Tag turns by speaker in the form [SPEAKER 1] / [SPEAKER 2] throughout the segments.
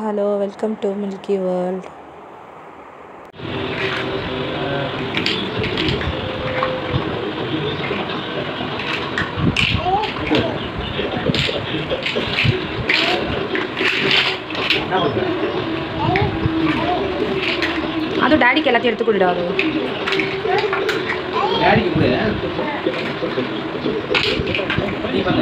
[SPEAKER 1] Hello welcome to milky world அது டேடிக்கு எல்லாத்தையும் எடுத்து கொடுடா அது
[SPEAKER 2] டேடிக்கு கொடு நீ பண்ணு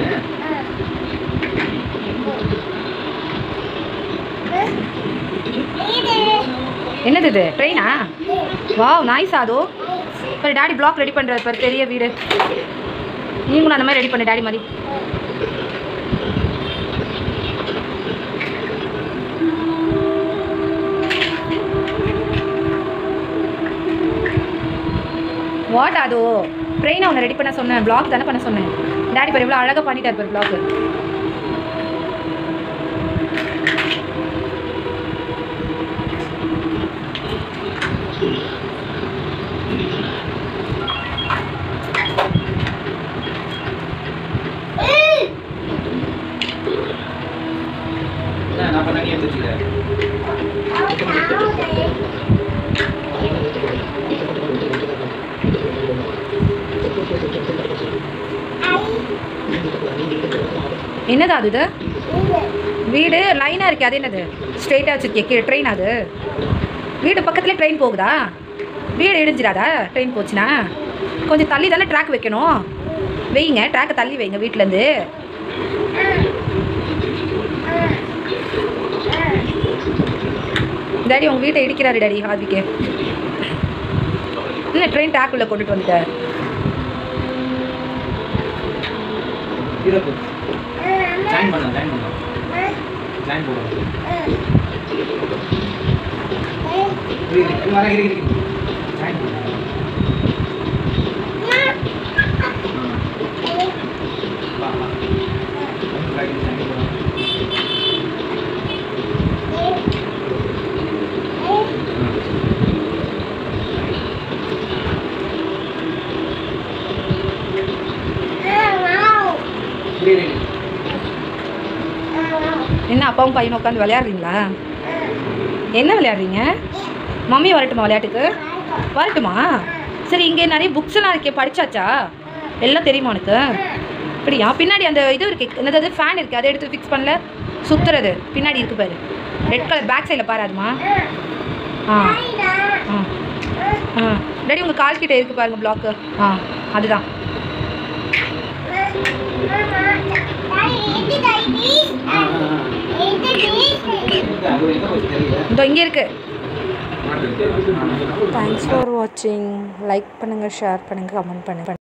[SPEAKER 1] என்னது இது ட்ரெயினா வாவ் நாய்ஸ் அது பாரு டாடி பிளாக் ரெடி பண்ணுறாரு பாரு பெரிய வீடு நீங்களும் அந்த மாதிரி ரெடி பண்ணு டாடி மாதிரி வாட் அது ட்ரெயினை ஒன்று ரெடி பண்ண சொன்னேன் பிளாக் தானே பண்ண சொன்னேன் டாடி பாரு இவ்வளோ அழகாக பண்ணிட்டார் பாரு பிளாக்
[SPEAKER 2] என்ன, நான் பண்ண நீ எடுத்து வச்சுக்க
[SPEAKER 1] என்னது அது இது வீடு லைனாக இருக்கே அது என்னது ஸ்ட்ரெயிட்டாக வச்சுருக்கே கீழே ட்ரெயின் அது வீடு பக்கத்துலேயே ட்ரெயின் போகுதா வீடு இடிஞ்சிடாதா ட்ரெயின் போச்சுன்னா கொஞ்சம் தள்ளி தானே ட்ராக் வைக்கணும் வைங்க ட்ராக்கை தள்ளி வைங்க வீட்டிலேருந்து டாடி உங்கள் வீட்டை இடிக்கிறாரு டாடி ஹார்விக்கு இல்லை ட்ரெயின் ட்ராக்குள்ளே கொண்டுட்டு வந்துட்டார்
[SPEAKER 2] இதை கொடு ஜாயின் பண்ண ஜாயின் பண்ண ஜாயின் போடு இரு, இரு, இரு, வரேன், இரு, இரு, இரு. ஜாயின் பண்ணு. வா, வா. வந்து bracket ஜாயின் பண்ணு. இரு, இரு, இரு.
[SPEAKER 1] என்ன அப்பாவும் பையனும் உட்காந்து விளையாடுறீங்களா என்ன விளையாடுறீங்க மம்மி வரட்டுமா விளையாட்டுக்கு வரட்டுமா சரி இங்கே நிறைய புக்ஸ் எல்லாம் இருக்கே படிச்சாச்சா எல்லாம் தெரியுமா உனக்கு அப்படியா பின்னாடி அந்த இது இருக்கு என்னது ஃபேன் இருக்கு அதை எடுத்து ஃபிக்ஸ் பண்ணல சுத்துறது பின்னாடி இருக்கு பாரு ரெட் கலர் பேக் சைடில் பாரு அதுமா ஆ ஆ ஆ டேடி உங்கள் கால் கிட்ட இருக்கு பாருங்க பிளாக்கு ஆ அதுதான்
[SPEAKER 2] ஆ, ஆ, ஆ. எங்க, அது எங்க போச்சு தெரியல
[SPEAKER 1] இதோ இங்கே இருக்கு
[SPEAKER 2] ஆ.
[SPEAKER 1] தேங்க்ஸ் ஃபார் வாட்சிங் லைக் பண்ணுங்கள் ஷேர் பண்ணுங்கள் கமெண்ட் பண்ணுங்கள்